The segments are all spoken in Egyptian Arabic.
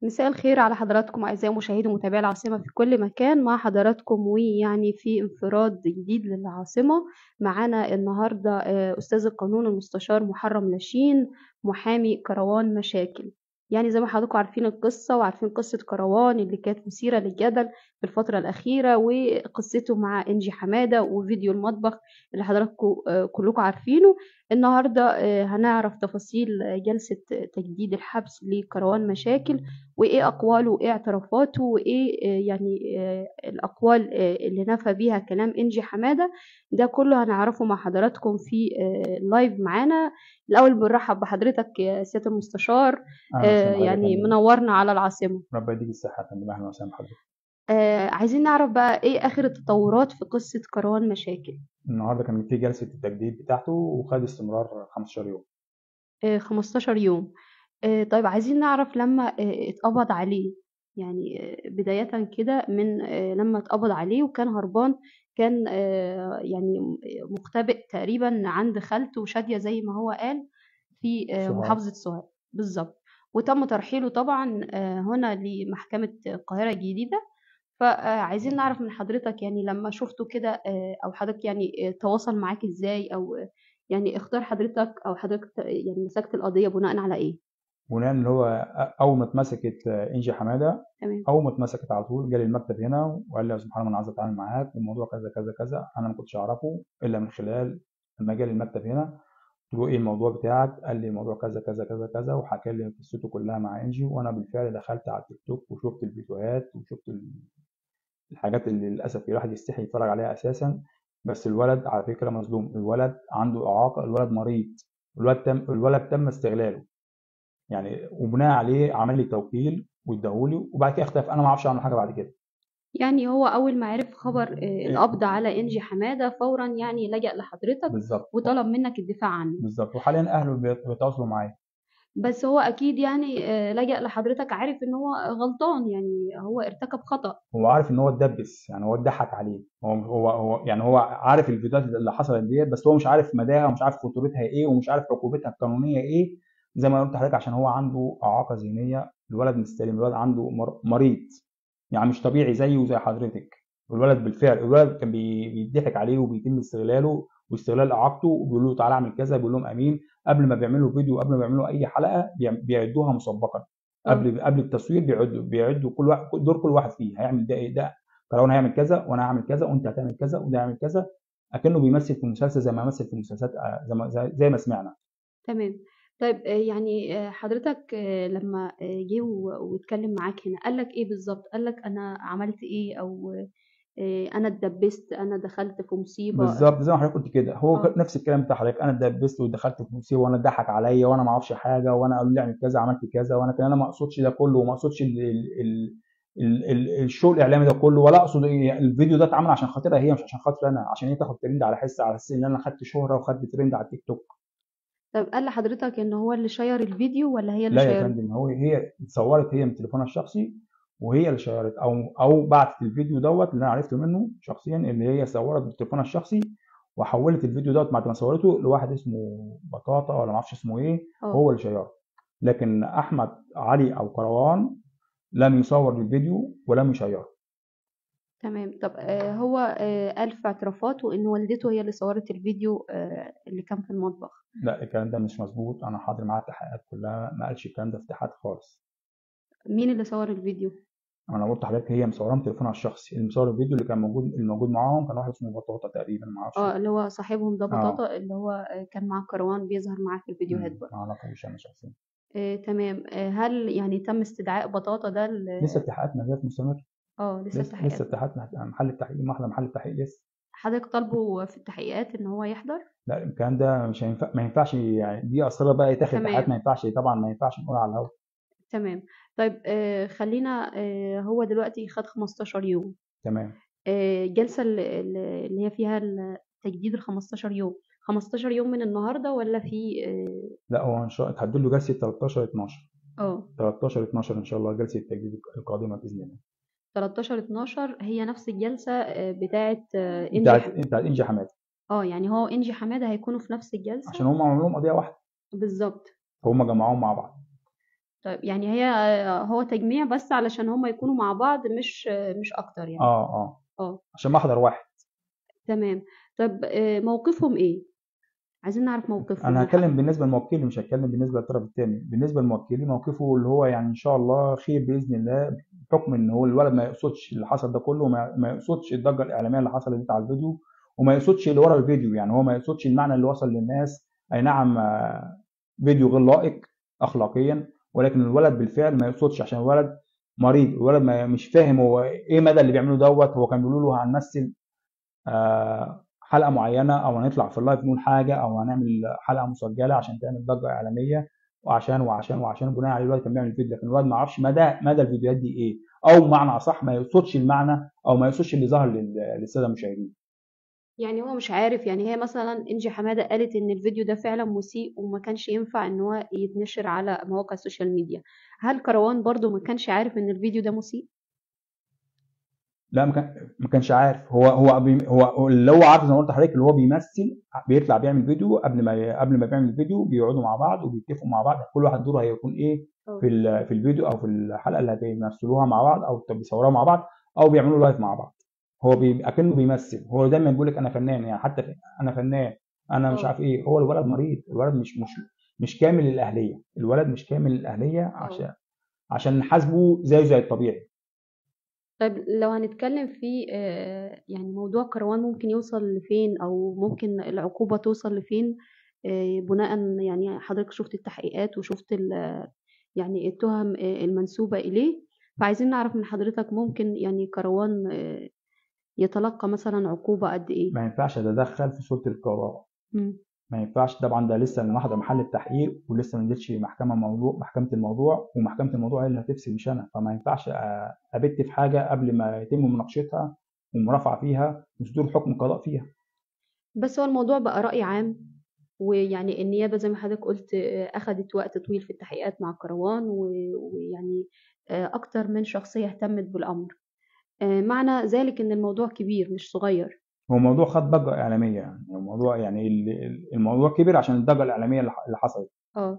مساء الخير على حضراتكم أعزائي مشاهدي ومتابعي العاصمة في كل مكان مع حضراتكم ويعني في انفراد جديد للعاصمة معانا النهاردة آه، أستاذ القانون المستشار محرم لاشين محامي كروان مشاكل يعني زي ما حضراتكم عارفين القصة وعارفين قصة كروان اللي كانت مثيرة للجدل في الفترة الأخيرة وقصته مع إنجي حمادة وفيديو المطبخ اللي حضراتكم آه، كلكم عارفينه النهاردة آه، هنعرف تفاصيل جلسة تجديد الحبس لكروان مشاكل وإيه أقواله وإيه اعترافاته وإيه آه، يعني الأقوال اللي نفى بيها كلام إنجي حمادة ده كله هنعرفه مع حضراتكم في اللايف معانا الأول بنرحب بحضرتك يا سيادة المستشار يعني منورنا على العاصمة ربنا يديك الصحة يا فندم أهلا وسهلا بحضرتك آه عايزين نعرف بقى ايه اخر التطورات في قصة كروان مشاكل النهارده كان في جلسة التجديد بتاعته وخد استمرار 15 يوم آه 15 يوم آه طيب عايزين نعرف لما آه اتقبض عليه يعني آه بداية كده من آه لما اتقبض عليه وكان هربان كان آه يعني مختبئ تقريبا عند خالته شادية زي ما هو قال في آه محافظة سوهاج بالظبط وتم ترحيله طبعا آه هنا لمحكمة القاهرة الجديدة فعايزين نعرف من حضرتك يعني لما شفته كده آه، او حضرتك يعني آه، تواصل معاك ازاي او يعني اختار حضرتك او حضرتك يعني مسكت القضيه بناء على ايه؟ بناء ان هو اول ما اتمسكت آه، انجي حماده تمام اول ما اتمسكت على طول جالي المكتب هنا وقال لي يا سبحان الله انا عايز اتعامل معاك والموضوع كذا كذا كذا انا ما كنتش اعرفه الا من خلال لما جالي المكتب هنا قلت له ايه الموضوع بتاعك قال لي الموضوع كذا كذا كذا كذا وحكى لي قصته كلها مع انجي وانا بالفعل دخلت على التيك توك وشفت الفيديوهات وشفت الحاجات اللي للاسف الواحد يستحي يتفرج عليها اساسا بس الولد على فكره مظلوم الولد عنده اعاقه الولد مريض الولد تم الولد تم استغلاله يعني وبناء عليه عمل لي توكيل واداهولي وبعد كده اختفى انا ما اعرفش عنه حاجه بعد كده يعني هو اول ما عرف خبر آه، إيه. القبض على انجي حماده فورا يعني لجأ لحضرتك بالظبط وطلب منك الدفاع عنه بالظبط وحاليا اهله بيتواصلوا معايا بس هو اكيد يعني آه، لجأ لحضرتك عارف ان هو غلطان يعني هو ارتكب خطأ هو عارف ان هو اتدبس يعني هو اتضحك عليه هو هو هو يعني هو عارف الفيديوهات اللي حصلت ديت بس هو مش عارف مداها ومش عارف خطورتها ايه ومش عارف عقوبتها القانونيه ايه زي ما قلت لحضرتك عشان هو عنده اعاقه ذهنيه الولد مستلم الولد عنده مريض يعني مش طبيعي زيه وزي حضرتك الولد بالفعل الولد كان بيضحك عليه وبيتم استغلاله واستغلال اعاقته وبيقول له تعالى اعمل كذا بيقول لهم امين قبل ما بيعملوا فيديو قبل ما بيعملوا اي حلقه بيعدوها مسبقا قبل قبل التصوير بيعدوا بيعدوا كل واحد دور كل واحد فيه هيعمل ده ايه ده فلو هيعمل كذا وانا هعمل كذا وانت هتعمل كذا وده هيعمل كذا اكنه بيمثل في المسلسل زي ما مثل في المسلسلات زي ما زي ما سمعنا تمام طيب يعني حضرتك لما جه واتكلم معاك هنا قال لك ايه بالظبط قال لك انا عملت ايه او آه، انا اتدبست انا دخلت في مصيبه بالظبط زي ما حضرتك قلت كده هو أوه. نفس الكلام بتاع حضرتك انا اتدبست ودخلت في مصيبه وانا اتضحك عليا وانا ما اعرفش حاجه وانا قالوا لي اعمل كذا عملت كذا وانا كان انا ما اقصدش ده كله وما اقصدش ال ال ال ال الشو الاعلامي ده كله ولا اقصد إيه الفيديو ده اتعمل عشان خاطرها هي مش عشان خاطر انا عشان هي تاخد ترند على حس على اساس ان انا خدت شهره وخدت ترند على التيك توك طب قال لحضرتك ان هو اللي شير الفيديو ولا هي اللي لا شير؟ لا يا فندم هو هي اتصورت هي من تليفونها الشخصي وهي اللي شيرت او او بعتت الفيديو دوت اللي انا عرفته منه شخصيا اللي هي صورت بتليفونها الشخصي وحولت الفيديو دوت بعد ما صورته لواحد اسمه بطاطا ولا ما اعرفش اسمه ايه أوه. هو اللي شيره لكن احمد علي او كروان لم يصور الفيديو ولم يشيره تمام طب آه هو آه قال في اعترافاته ان والدته هي اللي صورت الفيديو آه اللي كان في المطبخ لا الكلام ده مش مظبوط انا حاضر معاه التحقيقات كلها ما قالش الكلام ده في تحقيقات خالص مين اللي صور الفيديو انا قلت لحضرتك هي مصوره من تليفونها الشخصي اللي مصور الفيديو اللي كان موجود الموجود معاهم كان واحد اسمه بطاطا تقريبا ما اعرفش اه اللي هو صاحبهم ده آه. بطاطا آه. اللي هو كان مع كروان بيظهر معاه في الفيديوهات بقى ما اعرفش انا شخصيا آه تمام آه هل يعني تم استدعاء بطاطا ده لسه التحقيقات ما زالت مستمر اه لسه التحقيقات لسه التحقيقات محل التحقيق محل محل التحقيق لسه حضرتك طالبه في التحقيقات ان هو يحضر؟ لا الكلام ده مش هينفع ما ينفعش يعني دي اصلا بقى يتاخد تحقيقات ما ينفعش طبعا ما ينفعش نقول على الهواء تمام طيب آه خلينا آه هو دلوقتي خد 15 يوم تمام آه الجلسة اللي هي فيها تجديد ال 15 يوم 15 يوم من النهارده ولا في آه لا هو ان شاء الله اتحدد له جلسة 13 12 اه 13 12 ان شاء الله جلسة التجديد القادمة باذن الله 13 12 هي نفس الجلسة آه، بتاعة آه، انجي بتاعت بتاعت انجي حماده اه يعني هو انجي حماده هيكونوا في نفس الجلسة عشان هم عملوا لهم قضية واحدة بالظبط فهم جمعوهم مع بعض طيب يعني هي هو تجميع بس علشان هم يكونوا مع بعض مش مش أكتر يعني اه اه اه عشان محضر واحد تمام طب آه، موقفهم إيه؟ عايزين نعرف موقفهم انا من حق هتكلم بالنسبه للموكلي مش هتكلم بالنسبه للطرف الثاني بالنسبه للموكلي موقفه اللي هو يعني ان شاء الله خير باذن الله بحكم ان هو الولد ما يقصدش اللي حصل ده كله وما ما يقصدش الضجه الاعلاميه اللي حصلت دي على الفيديو وما يقصدش اللي ورا الفيديو يعني هو ما يقصدش المعنى اللي وصل للناس اي نعم آه، فيديو غير لائق اخلاقيا ولكن الولد بالفعل ما يقصدش عشان الولد مريض الولد ما مش فاهم هو ايه مدى اللي بيعمله دوت هو كان بيقولوا له هنمثل آه، حلقه معينه او هنطلع في اللايف نقول حاجه او هنعمل حلقه مسجله عشان تعمل ضجه اعلاميه وعشان وعشان وعشان بناء عليه الواد كان بيعمل فيديو لكن الواد ما يعرفش مدى مدى الفيديوهات دي ايه او بمعنى اصح ما يقصدش المعنى او ما يقصدش اللي ظهر لل- للساده المشاهدين يعني هو مش عارف يعني هي مثلا انجي حمادة قالت ان الفيديو ده فعلا مسيء وما كانش ينفع ان هو يتنشر على مواقع السوشيال ميديا هل كروان برضو ما كانش عارف ان الفيديو ده مسيء لا ما كان ما كانش عارف هو هو بي هو هو اللي هو عارف زي ما قلت لحضرتك اللي هو بيمثل بيطلع بيعمل فيديو قبل ما قبل ما بيعمل الفيديو بيقعدوا مع بعض وبيتفقوا مع بعض كل واحد دوره هيكون ايه اه في ال- في الفيديو او في الحلقه اللي بيمثلوها مع بعض او بيصوروها مع بعض او بيعملوا لايف مع بعض هو بي اكنه بيمثل هو دايما بيقول لك انا فنان يعني حتى في انا فنان انا مش اه عارف ايه هو الولد مريض الولد مش مش مش كامل الاهليه الولد مش كامل الاهليه اه عشان عشان نحاسبه زيه زي الطبيعي طيب لو هنتكلم في آه، يعني موضوع كروان ممكن يوصل لفين او ممكن العقوبة توصل لفين آه، بناء يعني حضرتك شفت التحقيقات وشفت ال- يعني التهم آه، المنسوبة إليه فعايزين نعرف من حضرتك ممكن يعني كروان آه، يتلقى مثلا عقوبة قد إيه ما ينفعش اتدخل في سلطه القضاء مم. ما ينفعش طبعا ده لسه المحضر محل التحقيق ولسه ما نزلتش محكمه موضوع محكمه الموضوع ومحكمه الموضوع هي اللي هتفصل مش انا فما ينفعش أ- ابت في حاجه قبل ما يتم مناقشتها والمرافعه فيها وصدور حكم قضاء فيها بس هو الموضوع بقى رأي عام ويعني النيابة زي ما حضرتك قلت آه، أخدت وقت طويل في التحقيقات مع كروان و- ويعني آه، أكتر من شخصية اهتمت بالأمر آه، معنى ذلك إن الموضوع كبير مش صغير هو الموضوع خد ضجه اعلاميه يعني الموضوع يعني ال- الموضوع كبر عشان الضجه الاعلاميه اللي ح- اللي حصلت اه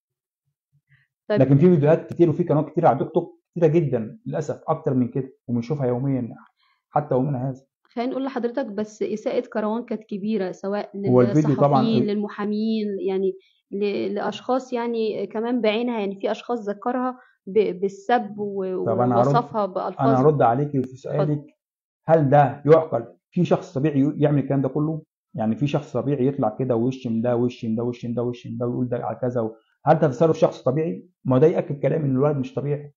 طيب لكن في فيديوهات كتير وفي قنوات كتير على تيك توك كتيره جدا للاسف اكتر من كده وبنشوفها يوميا حتى يومنا هذا خلينا نقول لحضرتك بس إساءة كروان كانت كبيرة سواء هو الفيديو طبعا للصحفيين للمحامين يعني ل- لأشخاص يعني كمان بعينها يعني في أشخاص ذكرها ب- بالسب و- طب انا هرد ووصفها انا بألفاظ هرد عليكي في اتفضل سؤالك هل ده يعقل في شخص طبيعي يعمل الكلام ده كله يعني في شخص طبيعي يطلع كده ويشتم ده ويشتم ده ويشتم ده ويشتم ده ويقول ده على كذا و... هل ده تصرف شخص طبيعي ما ده ياكد كلام ان الولد مش طبيعي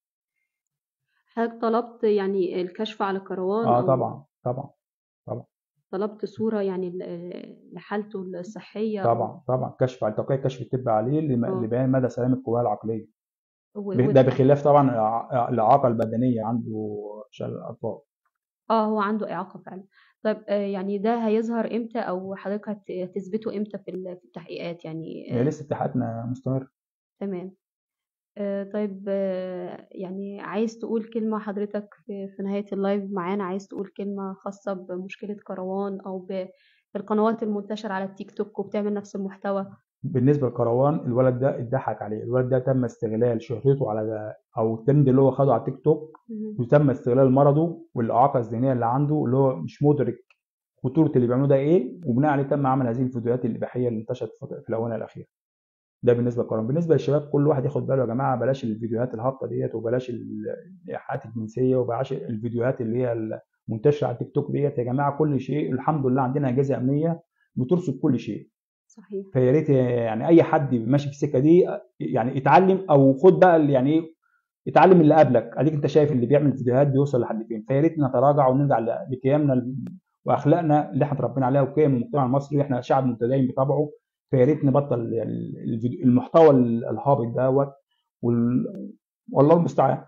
حضرتك طلبت يعني الكشف على كروان اه أو طبعا طبعا طبعا طلبت صورة يعني ل- لحالته الصحية أو طبعا طبعا كشف على توقيع كشف الطب عليه لم- اه لبيان مدى سلامه القوى العقليه و- ب- ده و- بخلاف طبعا الإع- الاعاقه البدنيه عنده شلل الاطفال اه هو عنده إعاقة فعلا طيب آه، يعني ده هيظهر امتى او حضرتك هت- هتثبته امتى في ال- في التحقيقات يعني هي آه، لسه اتحادنا مستمر تمام آه، طيب آه، يعني عايز تقول كلمة حضرتك في في نهاية اللايف معانا عايز تقول كلمة خاصة بمشكلة كروان أو بالقنوات المنتشرة على التيك توك وبتعمل نفس المحتوى بالنسبه لكروان الولد ده اتضحك عليه الولد ده تم استغلال شهرته على ده او الترند اللي هو خده على التيك توك مهم. وتم استغلال مرضه والاعاقه الذهنيه اللي عنده اللي هو مش مدرك خطوره اللي بيعملوه ده ايه وبناء عليه تم عمل هذه الفيديوهات الاباحيه اللي انتشرت في في الاونه الاخيره ده بالنسبه لكروان بالنسبه للشباب كل واحد ياخد باله يا جماعه بلاش الفيديوهات الهابطه ديت وبلاش ال- الايحاءات الجنسيه وبلاش الفيديوهات اللي هي المنتشره على التيك توك ديت يا جماعه كل شيء الحمد لله عندنا اجهزه امنيه بترصد كل شيء صحيح فيا ريت يعني اي حد ماشي في السكه دي يعني اتعلم او خد بقى اللي يعني ايه اتعلم اللي قبلك اديك انت شايف اللي بيعمل فيديوهات بيوصل لحد فين فيا ريت نتراجع ونرجع ل- لقيمنا ال- واخلاقنا اللي احنا اتربينا عليها وقيم المجتمع المصري احنا شعب متدين بطبعه فيا ريت نبطل ال- الفيديو- المحتوى ال- الهابط دوت وال- والله المستعان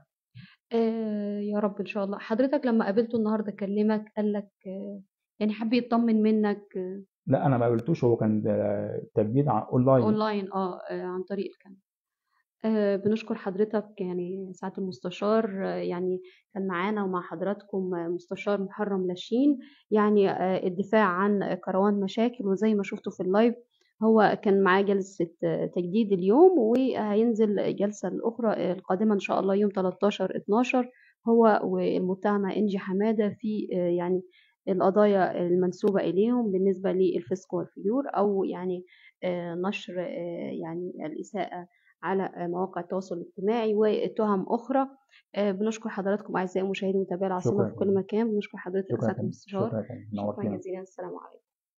آه يا رب إن شاء الله حضرتك لما قابلته النهاردة كلمك قال لك آه يعني حب يطمن منك آه لا انا ما قابلتوش هو كان ده تسجيل عن- اونلاين اونلاين اه آه، عن طريق الكاميرا آه بنشكر حضرتك يعني سعادة المستشار آه يعني كان معانا ومع حضراتكم آه، مستشار محرم لاشين يعني آه الدفاع عن كروان مشاكل وزي ما شفتوا في اللايف هو كان معاه جلسة تجديد اليوم وهينزل الجلسة الأخرى القادمة إن شاء الله يوم 13 12 هو والمتهمة إنجي حمادة في يعني القضايا المنسوبة إليهم بالنسبة للفسق والفجور أو يعني نشر يعني الإساءة على مواقع التواصل الاجتماعي وتهم أخرى بنشكر حضراتكم أعزائي المشاهدين ومتابعي العاصمة شكرا في كل مكان بنشكر حضرتك شكرا سعادة كده المستشار شكرا كده شكرا نورتينا جزيلا السلام عليكم